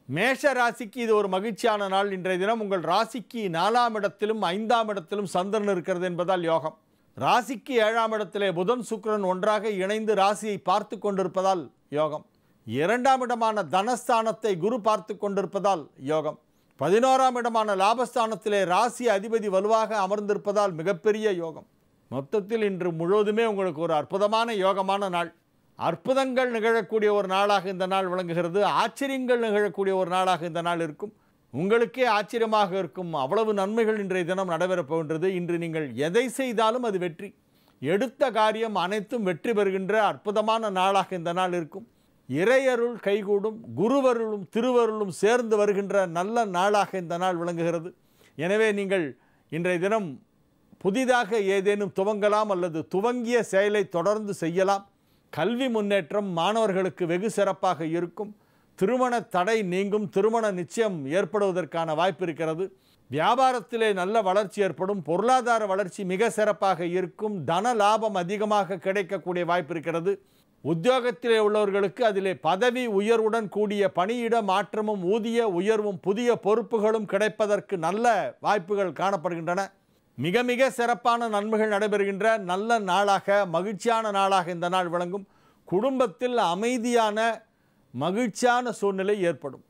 மேஷ ராசிக்கு இது ஒரு மகிழ்ச்சியான நாள் இன்றைய தினம் உங்கள் ராசிக்கு நாலாம் இடத்திலும் ஐந்தாம் இடத்திலும் சந்திரன் இருக்கிறது என்பதால் யோகம் ராசிக்கு ஏழாம் இடத்திலே புதன் சுக்கிரன் ஒன்றாக இணைந்து ராசியை பார்த்து கொண்டிருப்பதால் யோகம் இரண்டாம் இடமான தனஸ்தானத்தை குரு பார்த்து கொண்டிருப்பதால் யோகம் பதினோராம் இடமான லாபஸ்தானத்திலே ராசி அதிபதி வலுவாக அமர்ந்திருப்பதால் மிகப்பெரிய யோகம் மொத்தத்தில் இன்று முழுவதுமே உங்களுக்கு ஒரு அற்புதமான யோகமான நாள் அற்புதங்கள் நிகழக்கூடிய ஒரு நாளாக இந்த நாள் விளங்குகிறது ஆச்சரியங்கள் நிகழக்கூடிய ஒரு நாளாக இந்த நாள் இருக்கும் உங்களுக்கே ஆச்சரியமாக இருக்கும் அவ்வளவு நன்மைகள் இன்றைய தினம் நடைபெறப் போகின்றது இன்று நீங்கள் எதை செய்தாலும் அது வெற்றி எடுத்த காரியம் அனைத்தும் வெற்றி பெறுகின்ற அற்புதமான நாளாக இந்த நாள் இருக்கும் இறையருள் கைகூடும் குருவருளும் திருவருளும் சேர்ந்து வருகின்ற நல்ல நாளாக இந்த நாள் விளங்குகிறது எனவே நீங்கள் இன்றைய தினம் புதிதாக ஏதேனும் துவங்கலாம் அல்லது துவங்கிய செயலை தொடர்ந்து செய்யலாம் கல்வி முன்னேற்றம் மாணவர்களுக்கு வெகு சிறப்பாக இருக்கும் திருமண தடை நீங்கும் திருமண நிச்சயம் ஏற்படுவதற்கான வாய்ப்பு இருக்கிறது வியாபாரத்திலே நல்ல வளர்ச்சி ஏற்படும் பொருளாதார வளர்ச்சி மிக சிறப்பாக இருக்கும் தன லாபம் அதிகமாக கிடைக்கக்கூடிய வாய்ப்பு இருக்கிறது உத்தியோகத்திலே உள்ளவர்களுக்கு அதிலே பதவி உயர்வுடன் கூடிய பணியிட மாற்றமும் ஊதிய உயர்வும் புதிய பொறுப்புகளும் கிடைப்பதற்கு நல்ல வாய்ப்புகள் காணப்படுகின்றன மிக மிக சிறப்பான நன்மைகள் நடைபெறுகின்ற நல்ல நாளாக மகிழ்ச்சியான நாளாக இந்த நாள் விளங்கும் குடும்பத்தில் அமைதியான மகிழ்ச்சியான சூழ்நிலை ஏற்படும்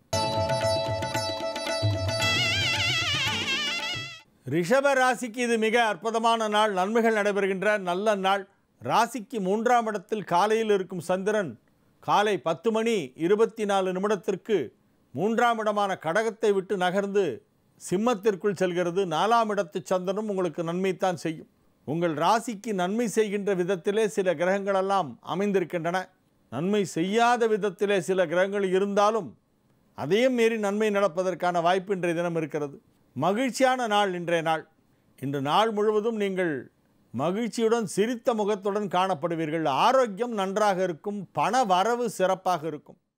ரிஷப ராசிக்கு இது மிக அற்புதமான நாள் நன்மைகள் நடைபெறுகின்ற நல்ல நாள் ராசிக்கு மூன்றாம் இடத்தில் காலையில் இருக்கும் சந்திரன் காலை பத்து மணி இருபத்தி நாலு நிமிடத்திற்கு மூன்றாம் இடமான கடகத்தை விட்டு நகர்ந்து சிம்மத்திற்குள் செல்கிறது நாலாம் இடத்து சந்திரனும் உங்களுக்கு நன்மைத்தான் செய்யும் உங்கள் ராசிக்கு நன்மை செய்கின்ற விதத்திலே சில கிரகங்களெல்லாம் அமைந்திருக்கின்றன நன்மை செய்யாத விதத்திலே சில கிரகங்கள் இருந்தாலும் அதையும் மீறி நன்மை நடப்பதற்கான வாய்ப்பு இன்றைய தினம் இருக்கிறது மகிழ்ச்சியான நாள் இன்றைய நாள் இன்று நாள் முழுவதும் நீங்கள் மகிழ்ச்சியுடன் சிரித்த முகத்துடன் காணப்படுவீர்கள் ஆரோக்கியம் நன்றாக இருக்கும் பண வரவு சிறப்பாக இருக்கும்